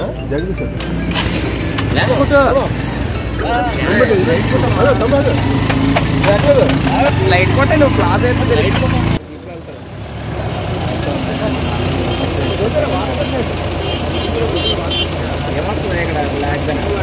light కొట్టే నువ్వు class అయితే లైట్ ఏమొస్తుంది ఇక్కడ బ్లాక్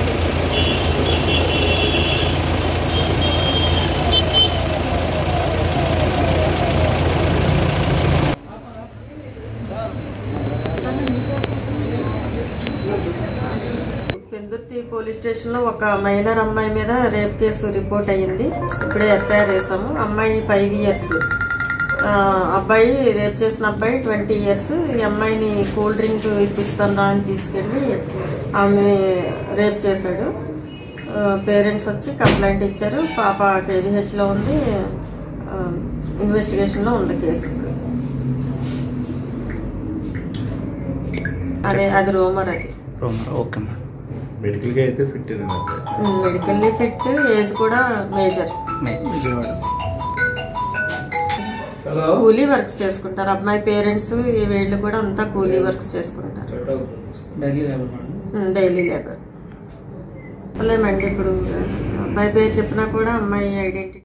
పెందుర్తి పోలీస్ స్టేషన్లో ఒక మైనర్ అమ్మాయి మీద రేప్ కేసు రిపోర్ట్ అయ్యింది ఇప్పుడే ఎఫ్ఐఆర్ వేసాము అమ్మాయి ఫైవ్ ఇయర్స్ అబ్బాయి రేప్ చేసిన అబ్బాయి ట్వంటీ ఇయర్స్ ఈ అమ్మాయిని కూల్ డ్రింక్ ఇప్పిస్తాను రా అని తీసుకెళ్ళి ఆమె రేప్ చేశాడు పేరెంట్స్ వచ్చి కంప్లైంట్ ఇచ్చారు పాప కేజీహెచ్లో ఉంది ఇన్వెస్టిగేషన్లో ఉంది కేసు అదే అది రోమర్ అది ఓకే మేడం మెడికల్గా అయితే ఫిట్ మెడికల్లీ ఫిట్ ఏజ్ కూడా మేజర్ కూలీ వర్క్స్ చేసుకుంటారు అమ్మాయి పేరెంట్స్ వీళ్ళు కూడా అంతా కూలీ వర్క్స్ చేసుకుంటారు daily level madam daily labour చెప్పలేమండి ఇప్పుడు అబ్బాయి పేరు చెప్పినా కూడా అమ్మాయి ఐడెంటిటీ